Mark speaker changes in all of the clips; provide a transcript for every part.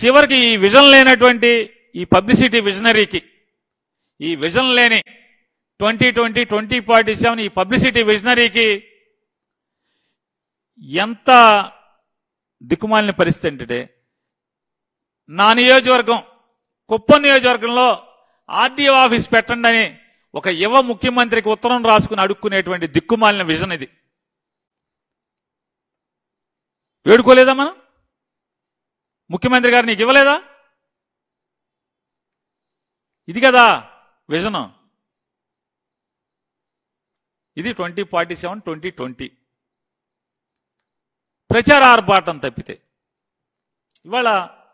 Speaker 1: చివరికి ఈ విజన్ లేనటువంటి ఈ పబ్లిసిటీ విజనరీకి ఈ విజన్ లేని twenty twenty twenty forty seven ఈ పబ్లిసిటీ విజనరీకి ఎంత దిక్కుమాలిన పరిస్థితి అంటే నా నియోజకవర్గం కుప్పం నియోజకవర్గంలో ఆర్డీఓ ఆఫీస్ పెట్టండి అని ఒక యువ ముఖ్యమంత్రికి ఉత్తరం రాసుకుని అడుక్కునేటువంటి దిక్కుమాలిన విజన్ ఇది వేడుకోలేదా మనం ముఖ్యమంత్రి గారు నీకు ఇవ్వలేదా ఇది కదా విజన్ ఇది twenty forty seven twenty twenty ప్రచార ఆర్భాటం తప్పితే ఇవాళ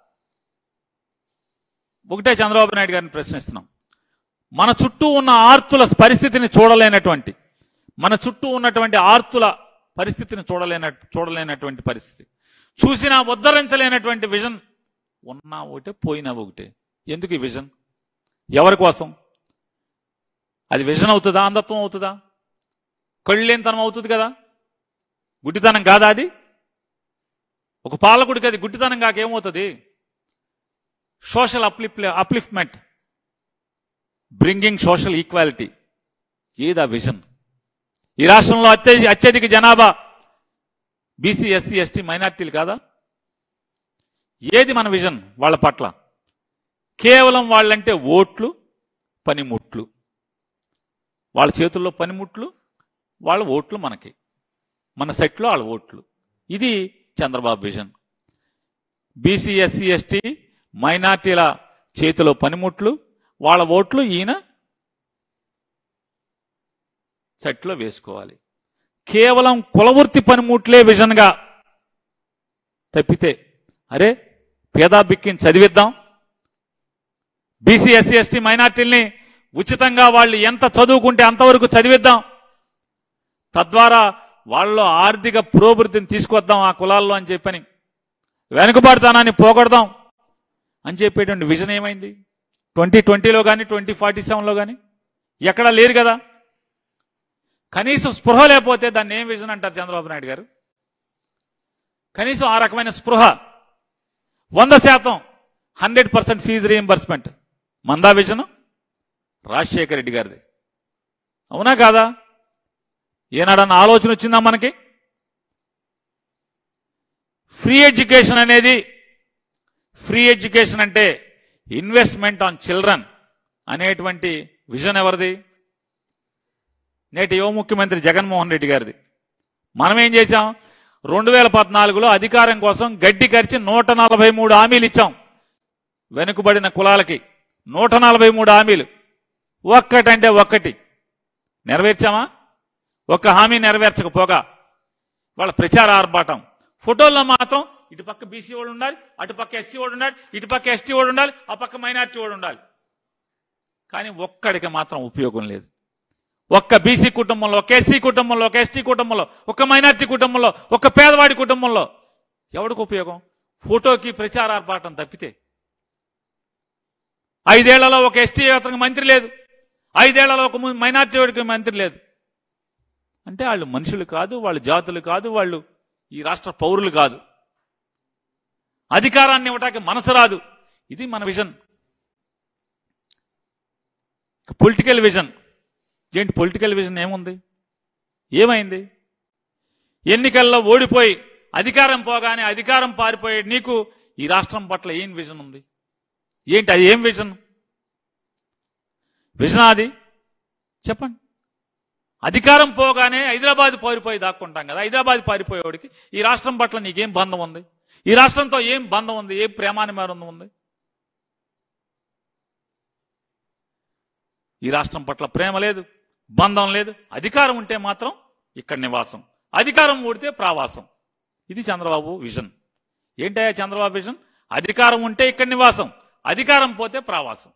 Speaker 1: ఒకటే చంద్రబాబు నాయుడు గారిని ప్రశ్నిస్తున్నాం మన చుట్టూ ఉన్న ఆర్తుల పరిస్థితిని చూడలేనటువంటి మన చుట్టూ ఉన్నటువంటి ఆర్తుల పరిస్థితిని చూడలేన చూడలేనటువంటి పరిస్థితి చూసినా ఉద్ధరించలేనటువంటి విజన్ ఉన్నా ఒకటే పోయినా ఒకటే ఎందుకు ఈ విజన్ ఎవరి కోసం అది విజన్ అవుతుందా అంధత్వం అవుతుందా కళ్ళేంతనం అవుతుంది కదా గుడ్డితనం కాదా అది ఒక పాలకుడికి అది గుడ్డితనం కాక ఏమవుతుంది సోషల్ అప్లిఫ్ అప్లిఫ్ట్మెంట్ బ్రింగింగ్ సోషల్ ఈక్వాలిటీ ఏదా విజన్ ఈ రాష్ట్రంలో అత్యధిక అత్యధిక జనాభా బీసీ ఎస్సీ ఎస్టీ మైనార్టీలు కాదా ఏది మన విజన్ వాళ్ళ పట్ల కేవలం వాళ్ళంటే ఓట్లు పనిముట్లు వాళ్ళ చేతుల్లో పనిముట్లు వాళ్ళ ఓట్లు మనకి మన సెట్లో వాళ్ళ ఓట్లు ఇది Chandrababu vision BC SC ST మైనార్టీల చేతిలో పనిముట్లు వాళ్ళ ఓట్లు ఈయన సెట్లో వేసుకోవాలి కేవలం కులవృత్తి పనిముట్లే విజన్గా తప్పితే అరే పేదా బిక్కిని చదివిద్దాం బీసీ ఎస్సీ ఎస్టీ మైనార్టీల్ని ఉచితంగా వాళ్ళు ఎంత చదువుకుంటే అంతవరకు చదివిద్దాం తద్వారా వాళ్ళలో ఆర్థిక పురోభివృద్ధిని తీసుకొద్దాం ఆ కులాల్లో అని చెప్పని వెనుకబడతానాన్ని పోగొడదాం అని చెప్పేటువంటి విజన్ ఏమైంది ట్వంటీ ట్వంటీలో కానీ ట్వంటీ ఫార్టీ సెవెన్లో కానీ ఎక్కడా లేరు కదా కనీసం స్పృహ లేకపోతే దాన్ని ఏం విజన్ అంటారు చంద్రబాబు నాయుడు గారు కనీసం ఆ రకమైన స్పృహ వంద శాతం హండ్రెడ్ పర్సెంట్ ఫీజు రీఎంబర్స్మెంట్ మందా విజన్ రాజశేఖర రెడ్డి గారిది అవునా కాదా ఏనాడన్న ఆలోచన వచ్చిందా మనకి ఫ్రీ ఎడ్యుకేషన్ అనేది ఫ్రీ ఎడ్యుకేషన్ అంటే ఇన్వెస్ట్మెంట్ ఆన్ చిల్డ్రన్ అనేటువంటి విజన్ ఎవరిది నేటి యువ ముఖ్యమంత్రి జగన్మోహన్ రెడ్డి గారిది మనం ఏం చేశాం రెండు వేల పద్నాలుగులో అధికారం కోసం గడ్డి కరిచి నూట నలభై మూడు హామీలు ఇచ్చాం వెనుకబడిన కులాలకి నూట నలభై మూడు హామీలు ఒక్కటంటే ఒక్కటి నెరవేర్చామా ఒక్క హామీ నెరవేర్చకపోగా వాళ్ళ ప్రచార ఆర్భాటం ఫోటోల్లో మాత్రం ఇటు పక్క బీసీ వాడు ఉండాలి అటు పక్క ఎస్సీ వాడు ఉండాలి ఇటు పక్క ఎస్టీ వాడు ఉండాలి ఆ పక్క మైనార్టీ వాడు ఉండాలి కానీ ఒక్కడికి మాత్రం ఉపయోగం లేదు ఒక్క బీసీ కుటుంబంలో ఒక ఎస్సీ కుటుంబంలో ఒక ఎస్టీ కుటుంబంలో ఒక మైనార్టీ కుటుంబంలో ఒక పేదవాడి కుటుంబంలో ఎవడికి ఉపయోగం ఫోటోకి ప్రచారార్భాటం తప్పితే ఐదేళ్లలో ఒక ఎస్టీ అతనికి మంత్రి లేదు ఐదేళ్లలో ఒక ము- మైనార్టీ వాడికి మంత్రి లేదు అంటే వాళ్ళు మనుషులు కాదు వాళ్ళు జాతులు కాదు వాళ్ళు ఈ రాష్ట్ర పౌరులు కాదు అధికారాన్ని ఇవ్వటానికి మనసు రాదు ఇది మన విజన్ పొలిటికల్ విజన్ ఏంటి పొలిటికల్ విజన్ ఏముంది ఏమైంది ఎన్నికల్లో ఓడిపోయి అధికారం పోగానే అధికారం పారిపోయే నీకు ఈ రాష్ట్రం పట్ల ఏం విజన్ ఉంది ఏంటి అది ఏం విజన్ విజన్ అది చెప్పండి అధికారం పోగానే హైదరాబాద్ పారిపోయి దాక్కుంటాం కదా హైదరాబాద్ పారిపోయేవాడికి ఈ రాష్ట్రం పట్ల నీకేం బంధం ఉంది ఈ రాష్ట్రంతో ఏం బంధం ఉంది ఏం ప్రేమానిమారం ఉంది ఈ రాష్ట్రం పట్ల ప్రేమ లేదు బంధం లేదు అధికారం ఉంటే మాత్రం ఇక్కడ నివాసం అధికారం ఊడితే ప్రావాసం ఇది చంద్రబాబు విజన్ ఏంటయ్యా చంద్రబాబు విజన్ అధికారం ఉంటే ఇక్కడ నివాసం అధికారం పోతే ప్రావాసం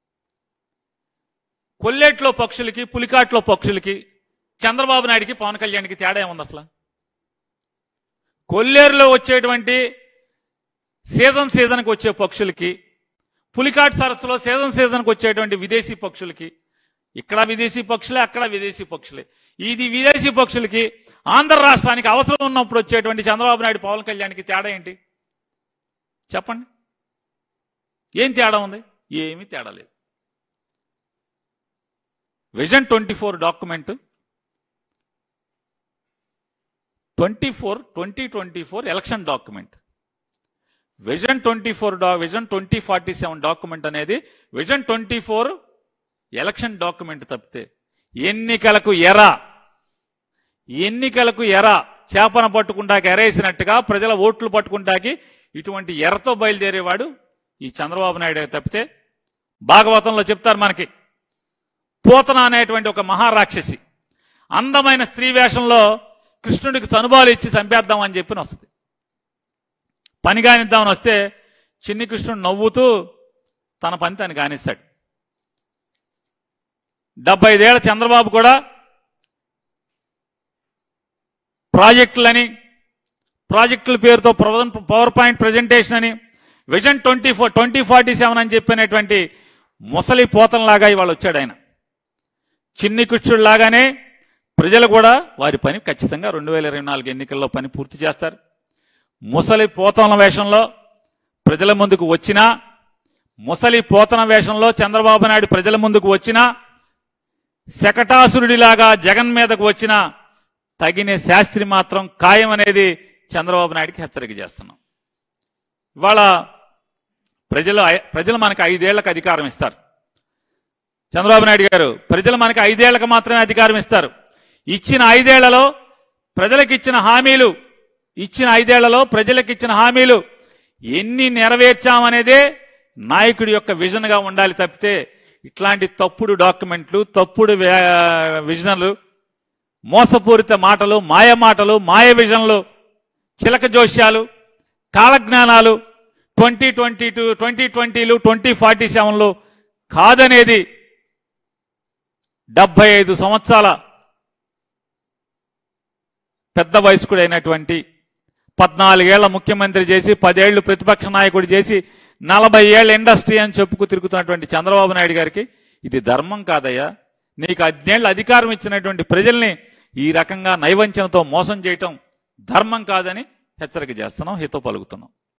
Speaker 1: కొల్లేట్లో పక్షులకి పులికాట్లో పక్షులకి చంద్రబాబు నాయుడికి పవన్ కళ్యాణ్కి తేడా ఏముంది అసలు కొల్లేరులో వచ్చేటువంటి సీజన్ సీజన్కి వచ్చే పక్షులకి పులికాట్ సరస్సులో సీజన్ సీజన్కి వచ్చేటువంటి విదేశీ పక్షులకి ఇక్కడ విదేశీ పక్షులే అక్కడ విదేశీ పక్షులే ఇది విదేశీ పక్షులకి ఆంధ్ర రాష్ట్రానికి అవసరం ఉన్నప్పుడు వచ్చేటువంటి చంద్రబాబు నాయుడు పవన్ కళ్యాణ్కి తేడా ఏంటి చెప్పండి ఏం తేడా ఉంది ఏమీ తేడా లేదు vision twenty four document twenty four twenty twenty four election document vision twenty four డా vision twenty forty seven document అనేది vision twenty four election document తప్పితే ఎన్నికలకు ఎర ఎన్నికలకు ఎర చేపన పట్టుకుంటాకి ఎరేసినట్టుగా ప్రజల ఓట్లు పట్టుకుంటాకి ఇటువంటి ఎరతో బయలుదేరేవాడు ఈ చంద్రబాబు నాయుడు తప్పితే భాగవతంలో చెప్తారు మనకి పూతన అనేటువంటి ఒక మహారాక్షసి అందమైన స్త్రీ వేషంలో కృష్ణుడికి చనుబాలు ఇచ్చి చంపేద్దామని చెప్పి వస్తుంది పని కానిద్దామని వస్తే చిన్ని కృష్ణుడు నవ్వుతూ తన పని తను కానిస్తాడు డెబ్బై ఐదేళ్ల చంద్రబాబు కూడా ప్రాజెక్టులని ప్రాజెక్టుల పేరుతో పవర్ పాయింట్ ప్రజెంటేషన్ అని vision twenty four twenty forty seven అని చెప్పినటువంటి ముసలి పోతంలాగా ఇవాళ వచ్చాడు ఆయన చిన్ని కృష్ణుడు లాగానే ప్రజలు కూడా వారి పని ఖచ్చితంగా రెండు వేల ఇరవై నాలుగు ఎన్నికల్లో పని పూర్తి చేస్తారు ముసలి పోతన వేషంలో ప్రజల ముందుకు వచ్చినా ముసలి పోతన వేషంలో చంద్రబాబు నాయుడు ప్రజల ముందుకు వచ్చినా శకటాసురుడిలాగా జగన్ మీదకు వచ్చిన తగిన శాస్త్రి మాత్రం ఖాయం అనేది చంద్రబాబు నాయుడికి హెచ్చరిక చేస్తున్నాం ఇవాళ ప్రజలు ప్రజలు మనకు ఐదేళ్లకు అధికారం ఇస్తారు చంద్రబాబు నాయుడు గారు ప్రజలు మనకి ఐదేళ్లకు మాత్రమే అధికారం ఇస్తారు ఇచ్చిన ఐదేళ్లలో ప్రజలకు ఇచ్చిన హామీలు ఇచ్చిన ఐదేళ్లలో ప్రజలకు ఇచ్చిన హామీలు ఎన్ని నెరవేర్చామనేదే నాయకుడి యొక్క విజన్గా ఉండాలి తప్పితే ఇట్లాంటి తప్పుడు డాక్యుమెంట్లు తప్పుడు వే- విజన్లు మోసపూరిత మాటలు మాయ మాటలు మాయ విజన్లు చిలక జోష్యాలు కాలజ్ఞానాలు ట్వంటీ ట్వంటీ టూ ట్వంటీ ట్వంటీలు ట్వంటీ ఫార్టీ సెవెన్లు కాదనేది డెబ్బై ఐదు సంవత్సరాల పెద్ద వయస్కుడైనటువంటి పద్నాలుగేళ్ల ముఖ్యమంత్రి చేసి పదేళ్లు ప్రతిపక్ష నాయకుడు చేసి నలభై ఏళ్ల ఇండస్ట్రీ అని చెప్పుకు తిరుగుతున్నటువంటి చంద్రబాబు నాయుడు గారికి ఇది ధర్మం కాదయ్యా నీకు అజ్ఞేళ్ల అధికారం ఇచ్చినటువంటి ప్రజల్ని ఈ రకంగా నైవంచనతో మోసం చేయటం ధర్మం కాదని హెచ్చరిక చేస్తున్నాం హితో పలుకుతున్నాం